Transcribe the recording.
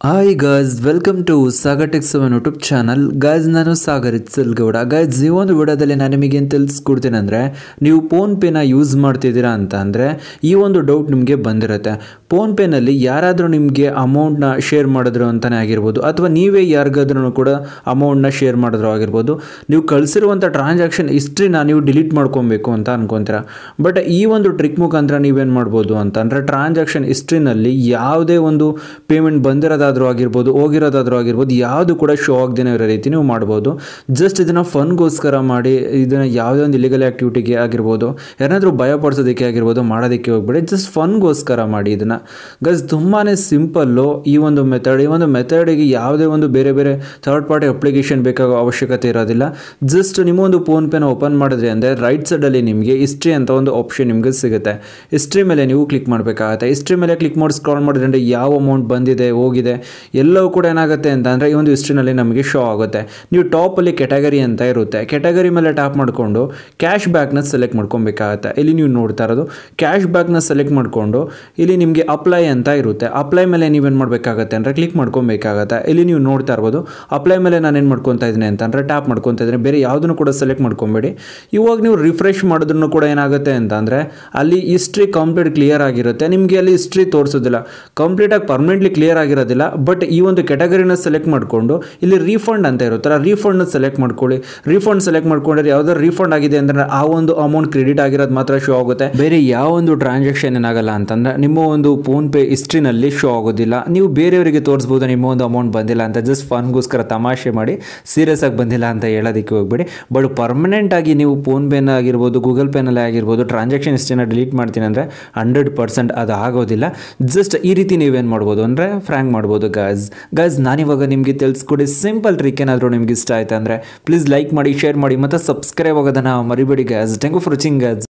hi guys welcome to Sagar tech seven YouTube channel guys ನಾನು Sagar ಇತ್ಸಲ್ಗೌಡ guys ಈ ಒಂದು ವಿಡಿಯೋದಲ್ಲಿ ನಾನು ನಿಮಗೆ ಏನು ತಿಳಿಸ್ಕೊಡ್ತೀನಿ ಅಂದರೆ ನೀವು ಫೋನ್ಪೇನ ಯೂಸ್ ಮಾಡ್ತಿದ್ದೀರಾ ಅಂತ ಅಂದರೆ ಈ ಒಂದು ಡೌಟ್ ನಿಮಗೆ ಬಂದಿರುತ್ತೆ ಫೋನ್ಪೇನಲ್ಲಿ ಯಾರಾದರೂ ನಿಮಗೆ ಅಮೌಂಟ್ನ ಶೇರ್ ಮಾಡಿದ್ರು ಅಂತಲೇ ಆಗಿರ್ಬೋದು ಅಥವಾ ನೀವೇ ಯಾರಿಗಾದ್ರೂ ಕೂಡ ಅಮೌಂಟ್ನ ಶೇರ್ ಮಾಡಿದ್ರು ಆಗಿರ್ಬೋದು ನೀವು ಕಳಿಸಿರುವಂಥ ಟ್ರಾನ್ಸಾಕ್ಷನ್ ಹಿಸ್ಟ್ರಿನ ನೀವು ಡಿಲೀಟ್ ಮಾಡ್ಕೊಬೇಕು ಅಂತ ಅನ್ಕೊತೀರಾ ಬಟ್ ಈ ಒಂದು ಟ್ರಿಕ್ ಮುಖಾಂತರ ನೀವೇನು ಮಾಡ್ಬೋದು ಅಂತಂದರೆ ಟ್ರಾನ್ಸಾಕ್ಷನ್ ಹಿಸ್ಟ್ರಿನಲ್ಲಿ ಯಾವುದೇ ಒಂದು ಪೇಮೆಂಟ್ ಬಂದಿರೋದಾದ್ರೂ ಆಗಿರ್ಬೋದು ಹೋಗಿರೋದಾದ್ರೂ ಆಗಿರ್ಬೋದು ಯಾವುದು ಕೂಡ ಶೋ ಆಗದೇನೆ ಇರೋ ರೀತಿ ನೀವು ಮಾಡ್ಬೋದು ಜಸ್ಟ್ ಇದನ್ನು ಫನ್ಗೋಸ್ಕರ ಮಾಡಿ ಇದನ್ನು ಯಾವುದೇ ಒಂದು ಇಲಿಗಲ್ ಆ್ಯಕ್ಟಿವಿಟಿಗೆ ಆಗಿರ್ಬೋದು ಯಾರಾದರೂ ಭಯಪಡಿಸೋದಕ್ಕೆ ಆಗಿರ್ಬೋದು ಮಾಡೋದಕ್ಕೆ ಹೋಗ್ಬೇಡಿ ಜಸ್ಟ್ ಫನ್ಗೋಸ್ಕರ ಮಾಡಿ ಇದನ್ನು ಗಸ್ ತುಂಬಾ ಸಿಂಪಲ್ಲು ಈ ಒಂದು ಮೆಥಡ್ ಈ ಒಂದು ಮೆಥಡಿಗೆ ಯಾವುದೇ ಒಂದು ಬೇರೆ ಬೇರೆ ಥರ್ಡ್ ಪಾರ್ಟಿ ಅಪ್ಲಿಕೇಶನ್ ಬೇಕಾಗೋ ಅವಶ್ಯಕತೆ ಇರೋದಿಲ್ಲ ಜಸ್ಟ್ ನಿಮ್ಮೊಂದು ಫೋನ್ಪೇನ ಓಪನ್ ಮಾಡಿದ್ರಿ ಅಂದರೆ ರೈಟ್ ಸೈಡಲ್ಲಿ ನಿಮಗೆ ಹಿಸ್ಟ್ರಿ ಅಂತ ಒಂದು ಆಪ್ಷನ್ ನಿಮಗೆ ಸಿಗುತ್ತೆ ಹಿಸ್ಟ್ರಿ ಮೇಲೆ ನೀವು ಕ್ಲಿಕ್ ಮಾಡಬೇಕಾಗತ್ತೆ ಹಿಸ್ಟ್ರಿ ಮೇಲೆ ಕ್ಲಿಕ್ ಮಾಡಿ ಸ್ಕ್ರಾಲ್ ಮಾಡಿದ್ರೆ ಅಂದರೆ ಯಾವ ಅಮೌಂಟ್ ಬಂದಿದೆ ಹೋಗಿದೆ ಎಲ್ಲವೂ ಕೂಡ ಏನಾಗುತ್ತೆ ಅಂತ ಅಂದರೆ ಈ ಒಂದು ಹಿಸ್ಟ್ರಿನಲ್ಲಿ ನಮಗೆ ಶೋ ಆಗುತ್ತೆ ನೀವು ಟಾಪಲ್ಲಿ ಕೆಟಗರಿ ಅಂತ ಇರುತ್ತೆ ಕೆಟಗರಿ ಮೇಲೆ ಟ್ಯಾಪ್ ಮಾಡಿಕೊಂಡು ಕ್ಯಾಶ್ ಬ್ಯಾಕ್ನ ಸೆಲೆಕ್ಟ್ ಮಾಡ್ಕೊಬೇಕಾಗತ್ತೆ ಇಲ್ಲಿ ನೀವು ನೋಡ್ತಾ ಇರೋದು ಕ್ಯಾಶ್ ಬ್ಯಾಕ್ನ ಸೆಲೆಕ್ಟ್ ಮಾಡಿಕೊಂಡು ಇಲ್ಲಿ ನಿಮಗೆ ಅಪ್ಲೈ ಅಂತ ಇರುತ್ತೆ ಅಪ್ಲೈ ಮೇಲೆ ನೀವೇನು ಮಾಡಬೇಕಾಗತ್ತೆ ಅಂದರೆ ಕ್ಲಿಕ್ ಮಾಡ್ಕೊಬೇಕಾಗತ್ತೆ ಇಲ್ಲಿ ನೀವು ನೋಡ್ತಾ ಇರ್ಬೋದು ಅಪ್ಲೈ ಮೇಲೆ ನಾನು ಏನು ಮಾಡ್ಕೊತಾ ಇದ್ದೀನಿ ಅಂತಂದರೆ ಟ್ಯಾಪ್ ಮಾಡ್ಕೊತಾ ಇದ್ದೀನಿ ಬೇರೆ ಯಾವುದನ್ನು ಕೂಡ ಸೆಲೆಕ್ಟ್ ಮಾಡ್ಕೊಬೇಡಿ ಇವಾಗ ನೀವು ರಿಫ್ರೆಶ್ ಮಾಡಿದ್ರು ಕೂಡ ಏನಾಗುತ್ತೆ ಅಂತ ಅಂದರೆ ಅಲ್ಲಿ ಹಿಸ್ಟ್ರಿ ಕಂಪ್ಲೀಟ್ ಕ್ಲಿಯರ್ ಆಗಿರುತ್ತೆ ನಿಮಗೆ ಅಲ್ಲಿ ಹಿಸ್ಟ್ರಿ ತೋರಿಸೋದಿಲ್ಲ ಕಂಪ್ಲೀಟಾಗಿ ಪರ್ಮನೆಂಟ್ಲಿ ಕ್ಲಿಯರ್ ಆಗಿರೋದಿಲ್ಲ ಬಟ್ ಈ ಒಂದು ಕೆಟಗರಿನ ಸೆಲೆಕ್ಟ್ ಮಾಡಿಕೊಂಡು ಇಲ್ಲಿ ರೀಫಂಡ್ ಅಂತ ಇರುತ್ತಲ್ಲ ರೀಫಂಡ್ನ ಸೆಲೆಕ್ಟ್ ಮಾಡ್ಕೊಳ್ಳಿ ರೀಫಂಡ್ ಸೆಲೆಕ್ಟ್ ಮಾಡ್ಕೊಂಡ್ರೆ ಯಾವ್ದಾದ್ರು ರೀಫಂಡ್ ಆಗಿದೆ ಅಂದರೆ ಆ ಒಂದು ಅಮೌಂಟ್ ಕ್ರೆಡಿಟ್ ಆಗಿರೋದು ಮಾತ್ರ ಶೋ ಆಗುತ್ತೆ ಬೇರೆ ಯಾವ ಒಂದು ಟ್ರಾನ್ಸಾಕ್ಷನ್ ಏನಾಗಲ್ಲ ಅಂತಂದ್ರೆ ನಿಮ್ಮ ಒಂದು ಫೋನ್ ಪೇ ಹಿಸ್ಟ್ರಿನಲ್ಲಿ ಶೋ ಆಗೋದಿಲ್ಲ ನೀವು ಬೇರೆಯವರಿಗೆ ತೋರಿಸ್ಬೋದು ನಿಮ್ಮ ಒಂದು ಅಮೌಂಟ್ ಬಂದಿಲ್ಲ ಅಂತ ಜಸ್ಟ್ ಫನ್ಗೋಸ್ಕರ ತಮಾಷೆ ಮಾಡಿ ಸೀರಿಯಸ್ ಆಗಿ ಬಂದಿಲ್ಲ ಅಂತ ಹೇಳೋದಕ್ಕೆ ಹೋಗ್ಬೇಡಿ ಬಟ್ ಪರ್ಮನೆಂಟ್ ಆಗಿ ನೀವು ಫೋನ್ ಪೇನ ಆಗಿರ್ಬೋದು ಗೂಗಲ್ ಪೇನಲ್ಲೇ ಆಗಿರ್ಬೋದು ಟ್ರಾನ್ಸಾಕ್ಷನ್ ಹಿಸ್ಟ್ರಿನ ಡಿಲೀಟ್ ಮಾಡ್ತೀನಿ ಅಂದರೆ ಹಂಡ್ರೆಡ್ ಪರ್ಸೆಂಟ್ ಅದು ಆಗೋದಿಲ್ಲ ಜಸ್ಟ್ ಈ ರೀತಿ ನೀವೇನು ಮಾಡ್ಬೋದು ಅಂದರೆ ಫ್ರ್ಯಾಂಕ್ ಮಾಡ್ಬೋದು ಗಾಜ್ ಗಾಜ್ ನಾನಿವಾಗ ನಿಮಗೆ ತಿಳಿಸ್ಕೊಡಿ ಸಿಂಪಲ್ ಟ್ರಿಕ್ ಏನಾದರೂ ನಿಮ್ಗೆ ಇಷ್ಟ ಆಯ್ತು ಅಂದರೆ ಪ್ಲೀಸ್ ಲೈಕ್ ಮಾಡಿ ಶೇರ್ ಮಾಡಿ ಮತ್ತು ಸಬ್ಸ್ಕ್ರೈಬ್ ಆಗೋದನ್ನು ಮರಿಬೇಡಿ guys thank you for watching gauge